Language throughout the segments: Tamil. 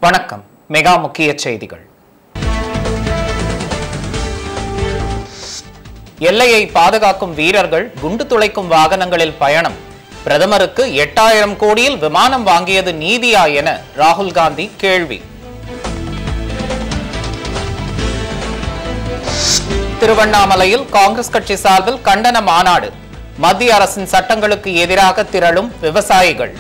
வணக்கம் மெகா முக்கிய செய்திகள் எல்லையை பாதுகாக்கும் வீரர்கள் குண்டு துளைக்கும் வாகனங்களில் பயணம் பிரதமருக்கு எட்டாயிரம் கோடியில் விமானம் வாங்கியது நீதியா என ராகுல் காந்தி கேள்வி திருவண்ணாமலையில் காங்கிரஸ் கட்சி சார்பில் கண்டன மாநாடு மத்திய அரசின் சட்டங்களுக்கு எதிராக திரளும் விவசாயிகள்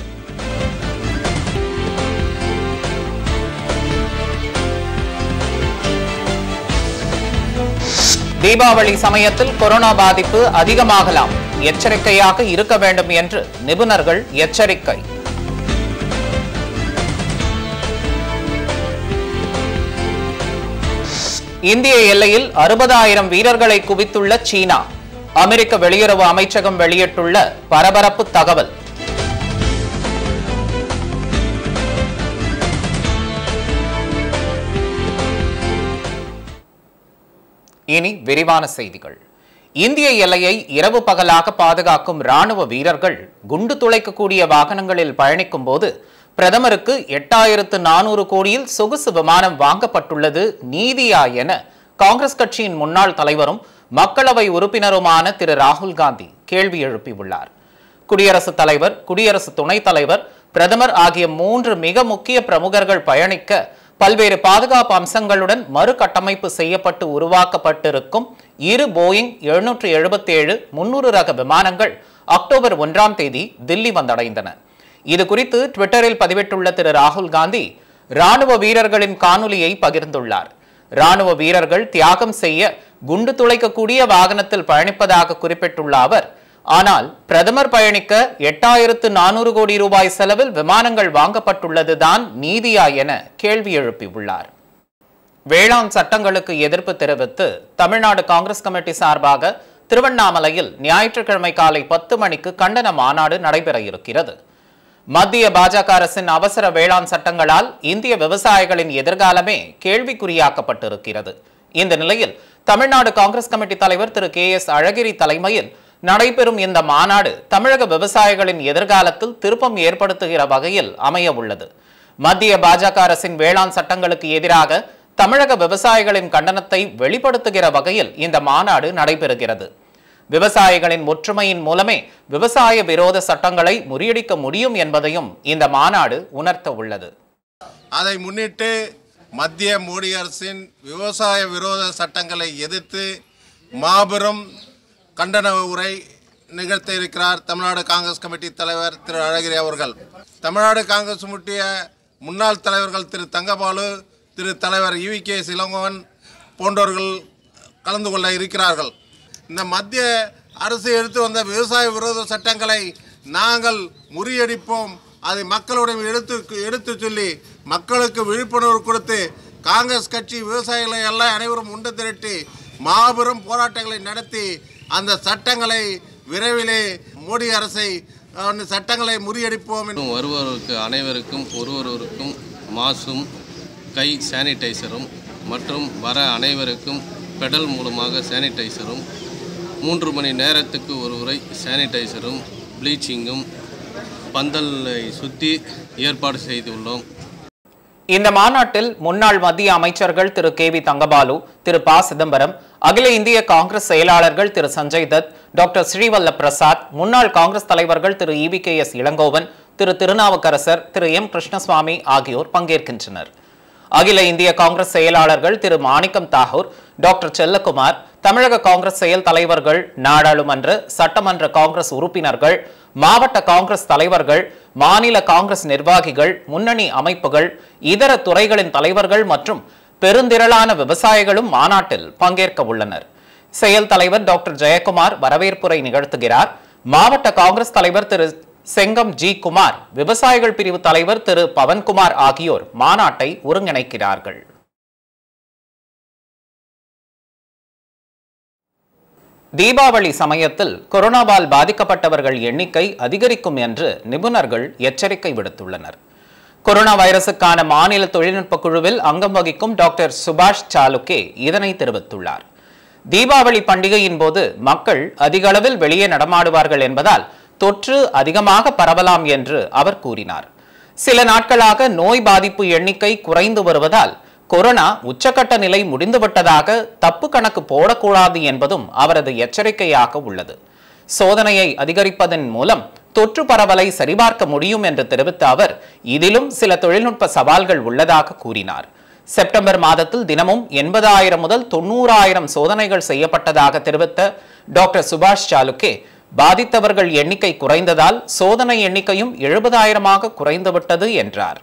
தீபாவளி சமயத்தில் கொரோனா பாதிப்பு அதிகமாகலாம் எச்சரிக்கையாக இருக்க வேண்டும் என்று நிபுணர்கள் எச்சரிக்கை இந்திய எல்லையில் அறுபதாயிரம் வீரர்களை குவித்துள்ள சீனா அமெரிக்க வெளியுறவு அமைச்சகம் வெளியிட்டுள்ள பரபரப்பு தகவல் இனி விரிவான செய்திகள் இந்திய எல்லையை இரவு பகலாக பாதுகாக்கும் ராணுவ வீரர்கள் குண்டு துளைக்கக்கூடிய வாகனங்களில் பயணிக்கும் போது பிரதமருக்கு எட்டாயிரத்து நானூறு கோடியில் சொகுசு விமானம் வாங்கப்பட்டுள்ளது நீதியா என காங்கிரஸ் கட்சியின் முன்னாள் தலைவரும் மக்களவை உறுப்பினருமான திரு ராகுல் காந்தி கேள்வி எழுப்பியுள்ளார் குடியரசுத் தலைவர் குடியரசு துணைத் தலைவர் பிரதமர் ஆகிய மூன்று மிக முக்கிய பிரமுகர்கள் பயணிக்க பல்வேறு பாதுகாப்பு அம்சங்களுடன் மறுகட்டமைப்பு செய்யப்பட்டு உருவாக்கப்பட்டிருக்கும் இரு போயிங் எழுநூற்று எழுபத்தேழு முன்னூறு ரக விமானங்கள் அக்டோபர் ஒன்றாம் தேதி தில்லி வந்தடைந்தன இது குறித்து ட்விட்டரில் பதிவிட்டுள்ள திரு ராகுல் காந்தி ராணுவ வீரர்களின் காணொலியை பகிர்ந்துள்ளார் ராணுவ வீரர்கள் தியாகம் செய்ய குண்டு துளைக்கக்கூடிய வாகனத்தில் பயணிப்பதாக குறிப்பிட்டுள்ள அவர் ஆனால் பிரதமர் பயணிக்க எட்டாயிரத்து நானூறு கோடி ரூபாய் செலவில் விமானங்கள் வாங்கப்பட்டுள்ளதுதான் நீதியா என கேள்வி எழுப்பியுள்ளார் வேளாண் சட்டங்களுக்கு எதிர்ப்பு தெரிவித்து தமிழ்நாடு காங்கிரஸ் கமிட்டி சார்பாக திருவண்ணாமலையில் ஞாயிற்றுக்கிழமை காலை பத்து மணிக்கு கண்டன மாநாடு நடைபெற இருக்கிறது மத்திய பாஜக அரசின் அவசர வேளாண் சட்டங்களால் இந்திய விவசாயிகளின் எதிர்காலமே கேள்விக்குறியாக்கப்பட்டிருக்கிறது இந்த நிலையில் தமிழ்நாடு காங்கிரஸ் கமிட்டி தலைவர் திரு கே எஸ் அழகிரி தலைமையில் நடைபெறும் இந்த மாநாடு தமிழக விவசாயிகளின் எதிர்காலத்தில் திருப்பம் ஏற்படுத்துகிற வகையில் அமைய உள்ளது மத்திய பாஜக அரசின் வேளாண் சட்டங்களுக்கு எதிராக தமிழக விவசாயிகளின் கண்டனத்தை வெளிப்படுத்துகிற வகையில் இந்த மாநாடு நடைபெறுகிறது விவசாயிகளின் ஒற்றுமையின் மூலமே விவசாய விரோத சட்டங்களை முறியடிக்க முடியும் என்பதையும் இந்த மாநாடு உணர்த்த உள்ளது அதை முன்னிட்டு மத்திய மோடி அரசின் விவசாய விரோத சட்டங்களை எதிர்த்து மாபெரும் கண்டன உரை நிகழ்த்த இருக்கிறார் தமிழ்நாடு காங்கிரஸ் கமிட்டி தலைவர் திரு அழகிரி அவர்கள் தமிழ்நாடு காங்கிரஸ் கமிட்டிய முன்னாள் தலைவர்கள் திரு தங்கபாலு திரு தலைவர் யுவி கே இளங்கோவன் போன்றவர்கள் கலந்து கொள்ள இருக்கிறார்கள் இந்த மத்திய அரசு எடுத்து வந்த விவசாய விரோத சட்டங்களை நாங்கள் முறியடிப்போம் அதை மக்களுடன் எடுத்து எடுத்து சொல்லி மக்களுக்கு விழிப்புணர்வு கொடுத்து காங்கிரஸ் கட்சி விவசாயிகளை எல்லாம் அனைவரும் உண்டு திரட்டி மாபெரும் போராட்டங்களை நடத்தி அந்த சட்டங்களை விரைவிலே மோடி அரசை அந்த சட்டங்களை முறியடிப்போம் என்று மற்றும் வருபவருக்கு அனைவருக்கும் ஒருவருவருக்கும் மாசும் கை சானிடைசரும் மற்றும் வர அனைவருக்கும் பெடல் மூலமாக சானிடைசரும் மூன்று மணி நேரத்துக்கு ஒரு முறை சானிடைசரும் ப்ளீச்சிங்கும் பந்தலை சுற்றி ஏற்பாடு செய்துள்ளோம் இந்த மாநாட்டில் முன்னாள் மத்திய அமைச்சர்கள் Thiru K V Thangabalu Thiru P Chidambaram அகில இந்திய காங்கிரஸ் செயலாளர்கள் திரு சஞ்சய் தத் டாக்டர் ஸ்ரீவல்ல பிரசாத் முன்னாள் காங்கிரஸ் தலைவர்கள் Thiru E V K S Elangovan Thiru Thirunavukkarasar Thiru M Krishnaswamy ஆகியோர் பங்கேற்கின்றனர் அகில இந்திய காங்கிரஸ் செயலாளர்கள் திரு மாணிக்கம் தாகூர் டாக்டர் செல்லகுமார் தமிழக காங்கிரஸ் செயல் தலைவர்கள் நாடாளுமன்ற சட்டமன்ற காங்கிரஸ் உறுப்பினர்கள் மாவட்ட காங்கிரஸ் தலைவர்கள் மாநில காங்கிரஸ் நிர்வாகிகள் முன்னணி அமைப்புகள் இதர துறைகளின் தலைவர்கள் மற்றும் பெருந்திரளான விவசாயிகளும் மாநாட்டில் பங்கேற்க உள்ளனர் செயல் தலைவர் டாக்டர் ஜெயக்குமார் வரவேற்புரை நிகழ்த்துகிறார் மாவட்ட காங்கிரஸ் தலைவர் திரு செங்கம் ஜி குமார் விவசாயிகள் பிரிவு தலைவர் திரு பவன்குமார் ஆகியோர் மாநாட்டை ஒருங்கிணைக்கிறார்கள் தீபாவளி சமயத்தில் கொரோனாவால் பாதிக்கப்பட்டவர்கள் எண்ணிக்கை அதிகரிக்கும் என்று நிபுணர்கள் எச்சரிக்கை விடுத்துள்ளனர் கொரோனா வைரசுக்கான மாநில தொழில்நுட்ப குழுவில் அங்கம் வகிக்கும் டாக்டர் சுபாஷ் சாலுக்கே இதனை தெரிவித்துள்ளார் தீபாவளி பண்டிகையின் போது மக்கள் அதிக அளவில் வெளியே நடமாடுவார்கள் என்பதால் தொற்று அதிகமாக பரவலாம் என்று அவர் கூறினார் சில நாட்களாக நோய் பாதிப்பு எண்ணிக்கை குறைந்து வருவதால் கொரோனா உச்சக்கட்ட நிலை முடிந்துவிட்டதாக தப்பு கணக்கு போடக்கூடாது என்பதும் அவரது எச்சரிக்கையாக உள்ளது சோதனையை அதிகரிப்பதன் மூலம் தொற்று பரவலை சரிபார்க்க முடியும் என்று தெரிவித்த அவர் இதிலும் சில தொழில்நுட்ப சவால்கள் உள்ளதாக கூறினார் செப்டம்பர் மாதத்தில் தினமும் எண்பதாயிரம் முதல் தொண்ணூறாயிரம் சோதனைகள் செய்யப்பட்டதாக தெரிவித்த டாக்டர் சுபாஷ் சாலுக்கே பாதித்தவர்கள் எண்ணிக்கை குறைந்ததால் சோதனை எண்ணிக்கையும் எழுபதாயிரமாக குறைந்துவிட்டது என்றார்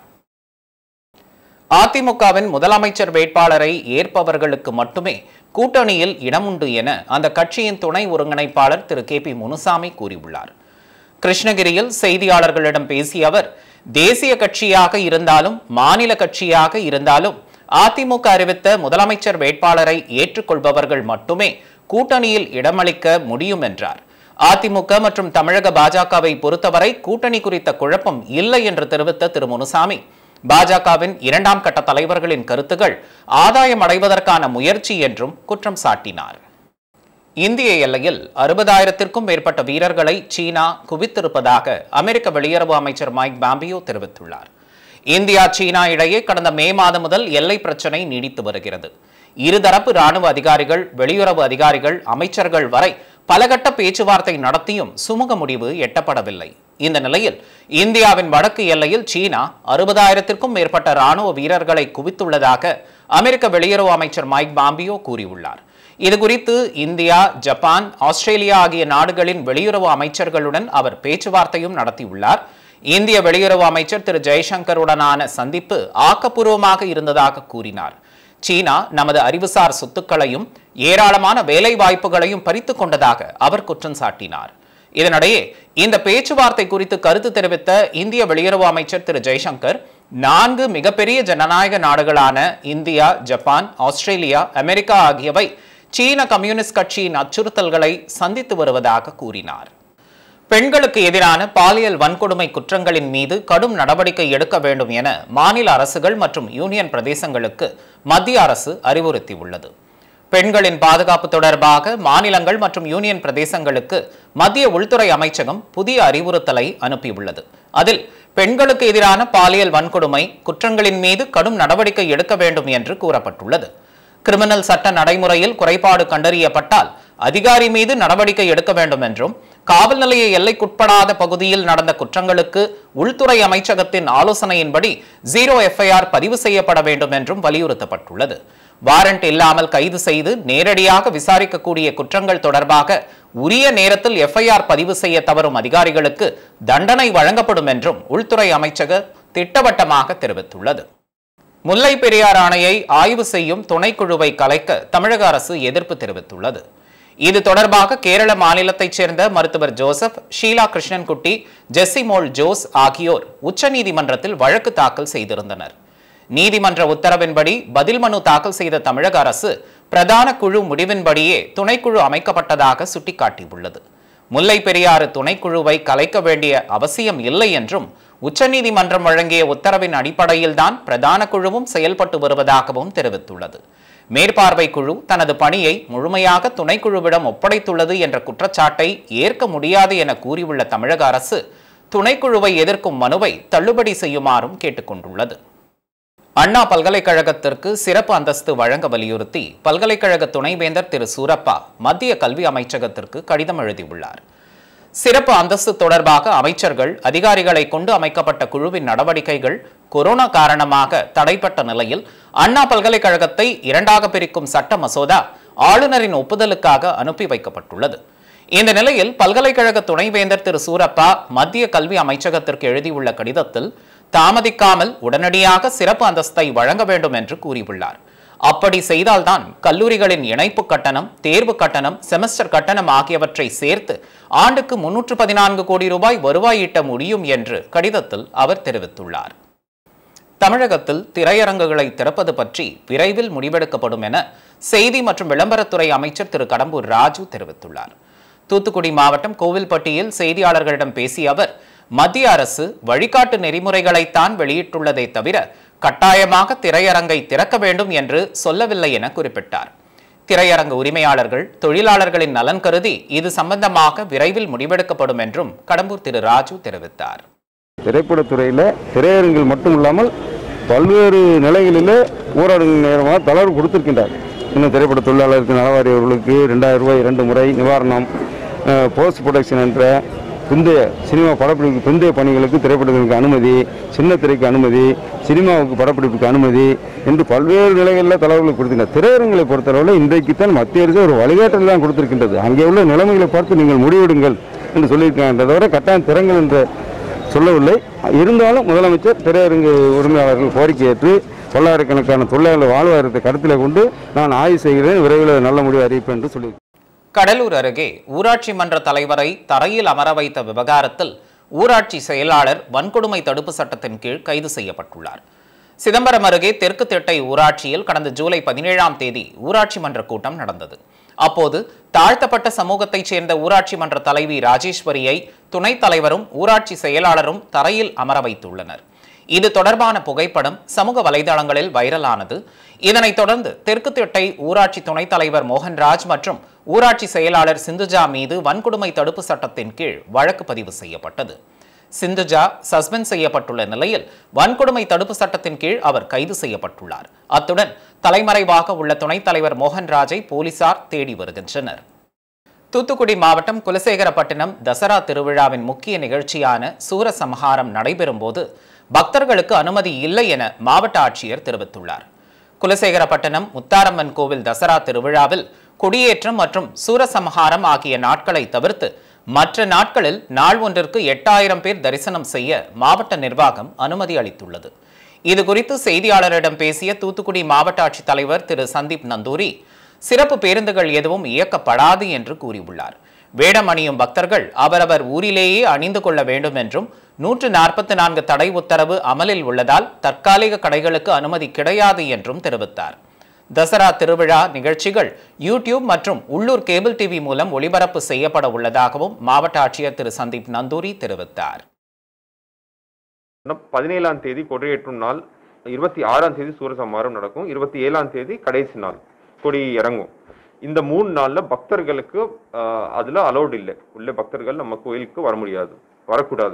அதிமுகவின் முதலமைச்சர் வேட்பாளரை ஏற்பவர்களுக்கு மட்டுமே கூட்டணியில் இடமுண்டு என அந்த கட்சியின் துணை ஒருங்கிணைப்பாளர் திரு கே பி முனுசாமி கூறியுள்ளார் கிருஷ்ணகிரியில் செய்தியாளர்களிடம் பேசிய அவர் தேசிய கட்சியாக இருந்தாலும் மாநில கட்சியாக இருந்தாலும் அதிமுக அறிவித்த முதலமைச்சர் வேட்பாளரை ஏற்றுக்கொள்பவர்கள் மட்டுமே கூட்டணியில் இடமளிக்க முடியும் என்றார் அதிமுக மற்றும் தமிழக பாஜகவை பொறுத்தவரை கூட்டணி குறித்த குழப்பம் இல்லை என்று தெரிவித்த திரு முனுசாமி பாஜகவின் இரண்டாம் கட்ட தலைவர்களின் கருத்துகள் ஆதாயம் அடைவதற்கான முயற்சி என்றும் குற்றம் சாட்டினார் இந்திய எல்லையில் அறுபதாயிரத்திற்கும் மேற்பட்ட வீரர்களை சீனா குவித்திருப்பதாக அமெரிக்க வெளியுறவு அமைச்சர் மைக் பாம்பியோ தெரிவித்துள்ளார் இந்தியா சீனா இடையே கடந்த மே மாதம் முதல் எல்லை பிரச்சினை நீடித்து வருகிறது இருதரப்பு ராணுவ அதிகாரிகள் வெளியுறவு அதிகாரிகள் அமைச்சர்கள் வரை பலகட்ட பேச்சுவார்த்தை நடத்தியும் சுமூக முடிவு எட்டப்படவில்லை இந்த நிலையில் இந்தியாவின் வடக்கு எல்லையில் சீனா அறுபதாயிரத்திற்கும் மேற்பட்ட ராணுவ வீரர்களை குவித்துள்ளதாக அமெரிக்க வெளியுறவு அமைச்சர் மைக் பாம்பியோ கூறியுள்ளார் இதுகுறித்து இந்தியா ஜப்பான் ஆஸ்திரேலியா ஆகிய நாடுகளின் வெளியுறவு அமைச்சர்களுடன் அவர் பேச்சுவார்த்தையும் நடத்தியுள்ளார் இந்திய வெளியுறவு அமைச்சர் திரு ஜெய்சங்கருடனான சந்திப்பு ஆக்கப்பூர்வமாக இருந்ததாக கூறினார் சீனா நமது அறிவுசார் சொத்துக்களையும் ஏராளமான வேலை வாய்ப்புகளையும் பறித்து கொண்டதாக அவர் குற்றம் சாட்டினார் இதனிடையே இந்த பேச்சுவார்த்தை குறித்து கருத்து தெரிவித்த இந்திய வெளியுறவு அமைச்சர் திரு ஜெய்சங்கர் நான்கு மிகப்பெரிய ஜனநாயக நாடுகளான இந்தியா ஜப்பான் ஆஸ்திரேலியா அமெரிக்கா ஆகியவை சீன கம்யூனிஸ்ட் கட்சியின் அச்சுறுத்தல்களை சந்தித்து வருவதாக கூறினார் பெண்களுக்கு எதிரான பாலியல் வன்கொடுமை குற்றங்களின் மீது கடும் நடவடிக்கை எடுக்க வேண்டும் என மாநில அரசுகள் மற்றும் யூனியன் பிரதேசங்களுக்கு மத்திய அரசு அறிவுறுத்தியுள்ளது பெண்களின் பாதுகாப்பு தொடர்பாக மாநிலங்கள் மற்றும் யூனியன் பிரதேசங்களுக்கு மத்திய உள்துறை அமைச்சகம் புதிய அறிவுறுத்தலை அனுப்பியுள்ளது அதில் பெண்களுக்கு எதிரான பாலியல் வன்கொடுமை குற்றங்களின் மீது கடும் நடவடிக்கை எடுக்க வேண்டும் என்று கூறப்பட்டுள்ளது கிரிமினல் சட்ட நடைமுறையில் குறைபாடு கண்டறியப்பட்டால் அதிகாரி மீது நடவடிக்கை எடுக்க வேண்டும் என்றும் காவல் நிலைய எல்லைக்குட்படாத பகுதியில் நடந்த குற்றங்களுக்கு உள்துறை அமைச்சகத்தின் ஆலோசனையின்படி ஜீரோ எஃப்ஐஆர் பதிவு செய்யப்பட வேண்டும் என்றும் வலியுறுத்தப்பட்டுள்ளது வாரண்ட் இல்லாமல் கைது செய்து நேரடியாக விசாரிக்கக்கூடிய குற்றங்கள் தொடர்பாக உரிய நேரத்தில் எஃப்ஐஆர் பதிவு செய்ய தவறும் அதிகாரிகளுக்கு தண்டனை வழங்கப்படும் என்றும் உள்துறை அமைச்சக திட்டவட்டமாக தெரிவித்துள்ளது முல்லை பெரியார் ஆணையை ஆய்வு செய்யும் துணைக்குழுவை கலைக்க தமிழக அரசு எதிர்ப்பு தெரிவித்துள்ளது இது தொடர்பாக கேரள மாநிலத்தைச் சேர்ந்த மருத்துவர் ஜோசப் ஷீலா கிருஷ்ணன்குட்டி ஜெஸ்ஸிமோல் ஜோஸ் ஆகியோர் உச்சநீதிமன்றத்தில் வழக்கு தாக்கல் செய்திருந்தனர் நீதிமன்ற உத்தரவின்படி பதில் மனு தாக்கல் செய்த தமிழக அரசு பிரதான குழு முடிவின்படியே துணைக்குழு அமைக்கப்பட்டதாக சுட்டிக்காட்டியுள்ளது முல்லை பெரியாறு துணைக்குழுவை கலைக்க வேண்டிய அவசியம் இல்லை என்றும் உச்சநீதிமன்றம் வழங்கிய உத்தரவின் அடிப்படையில்தான் பிரதான குழுவும் செயல்பட்டு வருவதாகவும் தெரிவித்துள்ளது மேற்பார்வை குழு தனது பணியை முழுமையாக துணைக்குழுவிடம் ஒப்படைத்துள்ளது என்ற குற்றச்சாட்டை ஏற்க முடியாது என கூறியுள்ள தமிழக அரசு துணைக்குழுவை எதிர்க்கும் மனுவை தள்ளுபடி செய்யுமாறும் கேட்டுக்கொண்டுள்ளது அண்ணா பல்கலைக்கழகத்திற்கு சிறப்பு அந்தஸ்து வழங்க வலியுறுத்தி பல்கலைக்கழக துணைவேந்தர் திரு சூரப்பா மத்திய கல்வி அமைச்சகத்திற்கு கடிதம் எழுதியுள்ளார் சிறப்பு அந்தஸ்து தொடர்பாக அமைச்சர்கள் அதிகாரிகளை கொண்டு அமைக்கப்பட்ட குழுவின் நடவடிக்கைகள் கொரோனா காரணமாக தடைப்பட்ட நிலையில் அண்ணா பல்கலைக்கழகத்தை இரண்டாக பிரிக்கும் சட்ட மசோதா ஆளுநரின் ஒப்புதலுக்காக அனுப்பி வைக்கப்பட்டுள்ளது இந்த நிலையில் பல்கலைக்கழக துணைவேந்தர் திரு சூரப்பா மத்திய கல்வி அமைச்சகத்திற்கு எழுதியுள்ள கடிதத்தில் தாமதிக்காமல் உடனடியாக சிறப்பு அந்தஸ்தை வழங்க வேண்டும் என்று கூறியுள்ளார் அப்படி செய்தால்தான் கல்லூரிகளின் இணைப்பு கட்டணம் தேர்வு கட்டணம் செமஸ்டர் கட்டணம் ஆகியவற்றை சேர்த்து ஆண்டுக்கு முன்னூற்று பதினான்கு கோடி ரூபாய் வருவாய் ஈட்ட முடியும் என்று கடிதத்தில் அவர் தெரிவித்துள்ளார் தமிழகத்தில் திரையரங்குகளை திறப்பது பற்றி விரைவில் முடிவெடுக்கப்படும் என செய்தி மற்றும் விளம்பரத்துறை அமைச்சர் திரு கடம்பூர் ராஜு தெரிவித்துள்ளார் தூத்துக்குடி மாவட்டம் கோவில்பட்டியில் செய்தியாளர்களிடம் பேசிய அவர் மத்திய அரசு வழிகாட்டு நெறிமுறைகளைத்தான் வெளியிட்டுள்ளதை தவிர கட்டாயமாக திரையரங்கை திறக்க வேண்டும் என்று சொல்லவில்லை என குறிப்பிட்டார் திரையரங்கு உரிமையாளர்கள் தொழிலாளர்களின் நலன் கருதி இது சம்பந்தமாக விரைவில் முடிவெடுக்கப்படும் என்றும் கடம்பூர் திரு ராஜு தெரிவித்தார் திரைப்படத்துறையில் திரையரங்கில் மட்டும் இல்லாமல் பல்வேறு நிலைகளில் ஊரடங்கு நேரமாக தளர்வு கொடுத்திருக்கின்றார் இன்னும் திரைப்பட தொழிலாளருக்கு நலவாரியவர்களுக்கு ரெண்டாயிரம் ரூபாய் இரண்டு முறை நிவாரணம் போஸ்ட் ப்ரொடக்ஷன் என்ற பிந்தைய சினிமா படப்பிடிப்பு பிந்தைய பணிகளுக்கு திரைப்படத்திற்கு அனுமதி சின்ன திரைக்கு அனுமதி சினிமாவுக்கு படப்பிடிப்புக்கு அனுமதி என்று பல்வேறு நிலைகளில் தளர்வுகள் கொடுத்திருக்கிறார் திரையரங்களை பொறுத்தளவில் இன்றைக்கு தான் மத்திய அரசு ஒரு வழிகாட்டல் தான் கொடுத்திருக்கின்றது அங்கே உள்ள நிலைமைகளை பார்த்து நீங்கள் முடிவெடுங்கள் என்று சொல்லியிருக்காங்க தவிர கட்டாயம் திறங்கள் என்ற சொல்லவில்லை இருந்தாலும் முதலமைச்சர் திரையரங்கு உரிமையாளர்கள் கோரிக்கை ஏற்று பல்லாயிரக்கணக்கான தொழிலாளர் வாழ்வாதாரத்தை கருத்தில் கொண்டு நான் ஆய்வு செய்கிறேன் விரைவில் நல்ல முடிவு அறிவிப்பேன் என்று சொல்லி கடலூர் அருகே ஊராட்சி மன்ற தலைவரை தரையில் அமர வைத்த விவகாரத்தில் ஊராட்சி செயலாளர் வன்கொடுமை தடுப்பு சட்டத்தின் கீழ் கைது செய்யப்பட்டுள்ளார் சிதம்பரம் அருகே தெற்கு திட்டை ஊராட்சியில் கடந்த ஜூலை பதினேழாம் தேதி ஊராட்சி மன்ற கூட்டம் நடந்தது அப்போது தாழ்த்தப்பட்ட சமூகத்தைச் சேர்ந்த ஊராட்சி மன்ற தலைவி ராஜேஸ்வரியை துணைத் தலைவரும் ஊராட்சி செயலாளரும் தரையில் அமர வைத்துள்ளனர் இது தொடர்பான புகைப்படம் சமூக வலைதளங்களில் வைரலானது இதனைத் தொடர்ந்து தெற்கு திட்டை ஊராட்சி துணைத் தலைவர் மோகன்ராஜ் மற்றும் ஊராட்சி செயலாளர் சிந்துஜா மீது வன்கொடுமை தடுப்பு சட்டத்தின் கீழ் வழக்கு பதிவு செய்யப்பட்டது சிந்துஜா சஸ்பெண்ட் செய்யப்பட்டுள்ள நிலையில் வன்கொடுமை தடுப்பு சட்டத்தின் கீழ் அவர் கைது செய்யப்பட்டுள்ளார் அத்துடன் தலைமறைவாக உள்ள துணைத் தலைவர் மோகன்ராஜை போலீசார் தேடி வருகின்றனர் தூத்துக்குடி மாவட்டம் குலசேகரப்பட்டினம் தசரா திருவிழாவின் முக்கிய நிகழ்ச்சியான சூரசம்ஹாரம் நடைபெறும்போது பக்தர்களுக்கு அனுமதி இல்லை என மாவட்ட ஆட்சியர் தெரிவித்துள்ளார் குலசேகரப்பட்டினம் முத்தாரம்மன் கோவில் தசரா திருவிழாவில் கொடியேற்றம் மற்றும் சூரசம்ஹாரம் ஆகிய நாட்களை தவிர்த்து மற்ற நாட்களில் நாள் ஒன்றிற்கு எட்டாயிரம் பேர் தரிசனம் செய்ய மாவட்ட நிர்வாகம் அனுமதி அளித்துள்ளது இது குறித்து செய்தியாளரிடம் பேசிய தூத்துக்குடி மாவட்ட ஆட்சித்தலைவர் திரு சந்தீப் நந்தூரி சிறப்பு பேருந்துகள் எதுவும் இயக்கப்படாது என்று கூறியுள்ளார் வேடம் அணியும் பக்தர்கள் அவரவர் ஊரிலேயே அணிந்து கொள்ள வேண்டும் என்றும் நூற்று நாற்பத்தி நான்கு தடை உத்தரவு அமலில் உள்ளதால் தற்காலிக கடைகளுக்கு அனுமதி கிடையாது என்றும் தெரிவித்தார் தசரா திருவிழா நிகழ்ச்சிகள் யூடியூப் மற்றும் உள்ளூர் கேபிள் டிவி மூலம் ஒளிபரப்பு செய்யப்பட உள்ளதாகவும் மாவட்ட ஆட்சியர் திரு சந்தீப் நந்தூரி தெரிவித்தார் பதினேழாம் தேதி கொடியேற்றும் நாள் இருபத்தி ஆறாம் தேதி சூரசம்ஹாரம் நடக்கும் இருபத்தி ஏழாம் தேதி கடைசி நாள் கொடி இறங்கும் இந்த மூணு நாள்ல பக்தர்களுக்கு ஆஹ், அதுல அலௌட் இல்லை உள்ள பக்தர்கள் நம்ம கோயிலுக்கு வர முடியாது வரக்கூடாது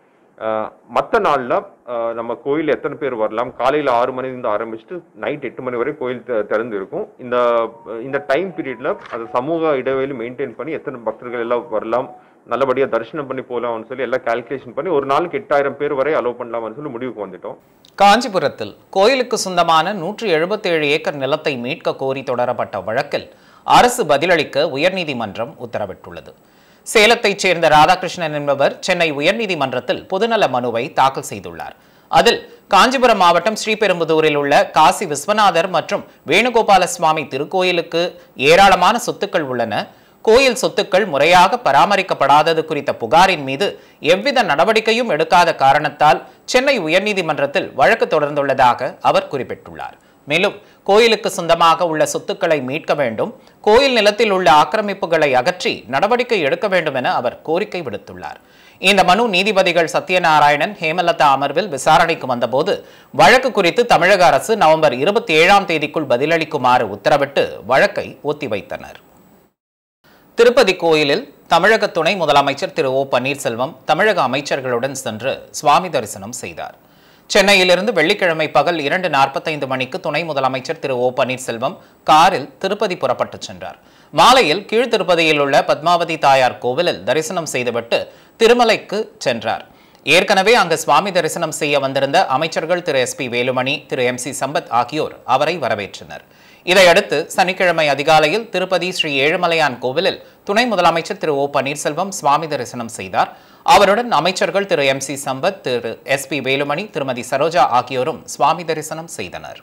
மற்ற நாள்ல ஆஹ், நம்ம கோயில் எத்தனை பேர் வரலாம் காலையில ஆறு மணிலேருந்து ஆரம்பிச்சுட்டு நைட் எட்டு மணி வரை கோயில் தெ- திறந்து இருக்கும் இந்த இந்த டைம் பீரியட்ல அது சமூக இடைவெளி மெயின்டைன் பண்ணி எத்தனை பக்தர்கள் எல்லாம் வரலாம் நல்லபடியா தரிசனம் பண்ணி போகலாம்னு சொல்லி எல்லாம் கால்குலேஷன் பண்ணி ஒரு நாளுக்கு எட்டாயிரம் பேர் வரை அலோவ் பண்ணலாம்னு சொல்லி முடிவுக்கு வந்துட்டோம் காஞ்சிபுரத்தில் கோயிலுக்கு சொந்தமான நூற்று எழுபத்தேழு ஏக்கர் நிலத்தை மீட்க கோரி தொடரப்பட்ட வழக்கில் அரசு பதிலளிக்க உயர்நீதிமன்றம் உத்தரவிட்டுள்ளது சேலத்தைச் சேர்ந்த ராதாகிருஷ்ணன் என்பவர் சென்னை உயர்நீதிமன்றத்தில் பொதுநல மனுவை தாக்கல் செய்துள்ளார் அதில் காஞ்சிபுரம் மாவட்டம் ஸ்ரீபெரும்புதூரில் உள்ள காசி விஸ்வநாதர் மற்றும் வேணுகோபால சுவாமி திருக்கோயிலுக்கு ஏராளமான சொத்துக்கள் உள்ளன கோயில் சொத்துக்கள் முறையாக பராமரிக்கப்படாதது குறித்த புகாரின் மீது எவ்வித நடவடிக்கையும் எடுக்காத காரணத்தால் சென்னை உயர்நீதிமன்றத்தில் வழக்கு தொடர்ந்துள்ளதாக அவர் குறிப்பிட்டுள்ளார் மேலும் கோயிலுக்கு சொந்தமாக உள்ள சொத்துக்களை மீட்க வேண்டும் கோயில் நிலத்தில் உள்ள ஆக்கிரமிப்புகளை அகற்றி நடவடிக்கை எடுக்க வேண்டும் என அவர் கோரிக்கை விடுத்துள்ளார் இந்த மனு நீதிபதிகள் சத்யநாராயணன் ஹேமலதா அமர்வில் விசாரணைக்கு வந்தபோது வழக்கு குறித்து தமிழக அரசு நவம்பர் இருபத்தி ஏழாம் தேதிக்குள் பதிலளிக்குமாறு உத்தரவிட்டு வழக்கை ஒத்திவைத்தனர் திருப்பதி கோயிலில் தமிழக துணை முதலமைச்சர் திரு ஓ பன்னீர்செல்வம் தமிழக அமைச்சர்களுடன் சென்று சுவாமி தரிசனம் செய்தார் சென்னையிலிருந்து வெள்ளிக்கிழமை பகல் இரண்டு நாற்பத்தைந்து மணிக்கு துணை முதலமைச்சர் திரு ஓ பன்னீர்செல்வம் காரில் திருப்பதி புறப்பட்டுச் சென்றார் மாலையில் கீழ் திருப்பதியில் உள்ள பத்மாவதி தாயார் கோவிலில் தரிசனம் செய்துவிட்டு திருமலைக்கு சென்றார் ஏற்கனவே அங்கு சுவாமி தரிசனம் செய்ய வந்திருந்த அமைச்சர்கள் Thiru S P Velumani Thiru M C Sampath ஆகியோர் அவரை வரவேற்றனர் இதையடுத்து சனிக்கிழமை அதிகாலையில் திருப்பதி ஸ்ரீ ஏழுமலையான் கோவிலில் துணை முதலமைச்சர் திரு ஓ பன்னீர்செல்வம் சுவாமி தரிசனம் செய்தார் அவருடன் அமைச்சர்கள் Thiru M C Sampath Thiru S P Velumani Thirumathi Saroja ஆகியோரும் சுவாமி தரிசனம் செய்தனர்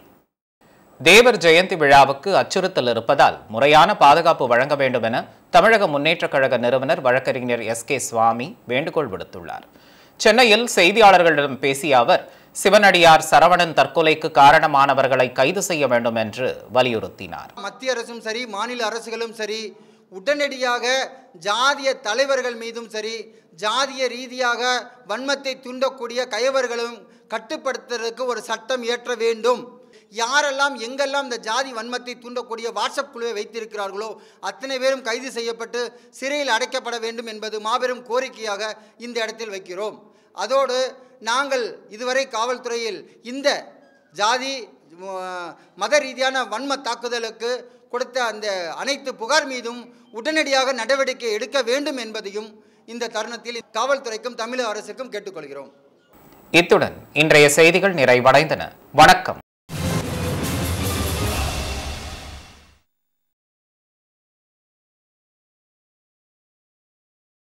தேவர் ஜெயந்தி விழாவுக்கு அச்சுறுத்தல் இருப்பதால் முறையான பாதுகாப்பு வழங்க வேண்டும் என தமிழக முன்னேற்றக் கழக நிறுவனர் வழக்கறிஞர் எஸ் கே சுவாமி வேண்டுகோள் விடுத்துள்ளார் சென்னையில் செய்தியாளர்களிடம் பேசிய அவர் சிவனடியார் சரவணன் தற்கொலைக்கு காரணமானவர்களை கைது செய்ய வேண்டும் என்று வலியுறுத்தினார் மத்திய அரசும் சரி மாநில அரசுகளும் சரி உடனடியாக ஜாதிய தலைவர்கள் மீதும் சரி ஜாதிய ரீதியாக வன்மத்தை தூண்டக்கூடிய கயவர்களும் கட்டுப்படுத்துவதற்கு ஒரு சட்டம் இயற்ற வேண்டும் யாரெல்லாம் எங்கெல்லாம் இந்த ஜாதி வன்மத்தை தூண்டக்கூடிய வாட்ஸ்அப் குழுவை வைத்திருக்கிறார்களோ அத்தனை பேரும் கைது செய்யப்பட்டு சிறையில் அடைக்கப்பட வேண்டும் என்பது மாபெரும் கோரிக்கையாக இந்த இடத்தில் வைக்கிறோம் அதோடு நாங்கள் இதுவரை காவல்துறையில் இந்த ஜாதி அஹ், மத ரீதியான வன்ம தாக்குதலுக்கு கொடுத்த அந்த அனைத்து புகார் மீதும் உடனடியாக நடவடிக்கை எடுக்க வேண்டும் என்பதையும் இந்த தருணத்தில் காவல்துறைக்கும் தமிழக அரசுக்கும் கேட்டுக்கொள்கிறோம் இத்துடன் இன்றைய செய்திகள் நிறைவடைந்தன வணக்கம்